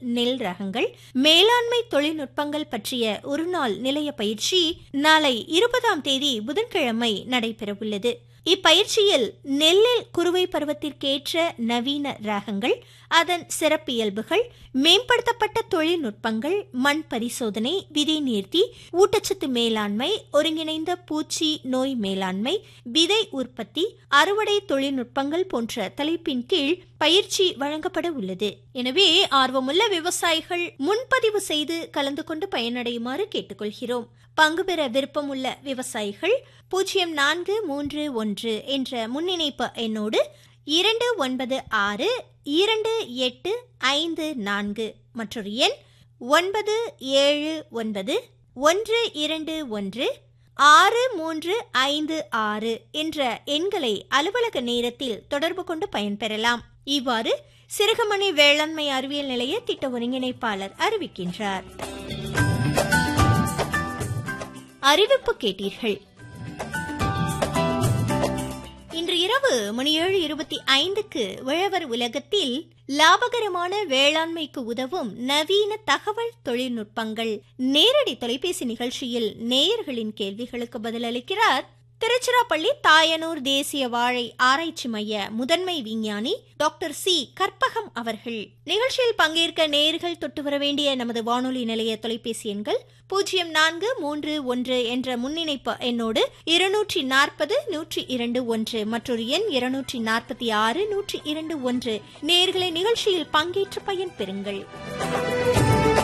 நெல் ரகங்கள் மேலாண்மை தொழில்நுட்பங்கள் பற்றிய ஒருநாள் நிலைய பயிற்சி நாளை இருபதாம் தேதி புதன்கிழமை நடைபெறவுள்ளது இப்பயிற்சியில் நெல்லில் குறுவை பருவத்திற்கேற்ற நவீன ரகங்கள் அதன் சிறப்பியல்புகள் மேம்படுத்தப்பட்ட தொழில்நுட்பங்கள் மண் பரிசோதனை விதை நீர்த்தி ஊட்டச்சத்து மேலாண்மை ஒருங்கிணைந்த பூச்சி நோய் மேலாண்மை விதை உற்பத்தி அறுவடை தொழில்நுட்பங்கள் போன்ற தலைப்பின் கீழ் பயிற்சி வழங்கப்பட உள்ளது எனவே ஆர்வமுள்ள விவசாயிகள் முன்பதிவு செய்து கலந்து கொண்டு பயனடையுமாறு கேட்டுக்கொள்கிறோம் பங்கு பெற விருப்பமுள்ள விவசாயிகள் பூஜ்ஜியம் நான்கு மூன்று ஒன்று என்ற முன்னிணைப்பு எண்ணோடு இரண்டு ஒன்பது ஆறு இரண்டு எட்டு ஐந்து நான்கு மற்றொரு எண் ஒன்பது ஏழு ஒன்பது ஒன்று இரண்டு ஒன்று ஆறு மூன்று ஐந்து ஆறு என்ற எண்களை அலுவலக நேரத்தில் தொடர்பு கொண்டு பயன்பெறலாம் இவ்வாறு சிறுகமணி வேளாண்மை அறிவியல் நிலைய திட்ட ஒருங்கிணைப்பாளர் அறிவிக்கின்றார் அறிவிப்பு கேட்டீர்கள் இன்று இரவு மணி ஏழு இருபத்தி ஐந்துக்கு உழவர் உலகத்தில் லாபகரமான வேளாண்மைக்கு உதவும் நவீன தகவல் தொழில்நுட்பங்கள் நேரடி தொலைபேசி நிகழ்ச்சியில் நேயர்களின் கேள்விகளுக்கு பதிலளிக்கிறார் திருச்சிராப்பள்ளி தாயனூர் தேசிய வாழை ஆராய்ச்சி மைய முதன்மை விஞ்ஞானி டாக்டர் சி கற்பகம் அவர்கள் நிகழ்ச்சியில் பங்கேற்க நேர்கள் தொட்டு வர வேண்டிய நமது வானொலி நிலைய தொலைபேசி எண்கள் பூஜ்ஜியம் நான்கு மூன்று ஒன்று என்ற முன்னிணைப்பு எண்ணோடு இருநூற்றி நாற்பது நூற்றி இரண்டு ஒன்று மற்றொரு எண் இருநூற்றி நாற்பத்தி ஆறு நூற்றி இரண்டு ஒன்று நேர்களை நிகழ்ச்சியில் பங்கேற்று பயன்பெறுங்கள்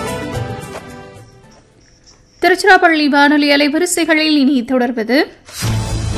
திருச்சிராப்பள்ளி வானொலி அலைவரிசைகளில் இனி தொடர்வது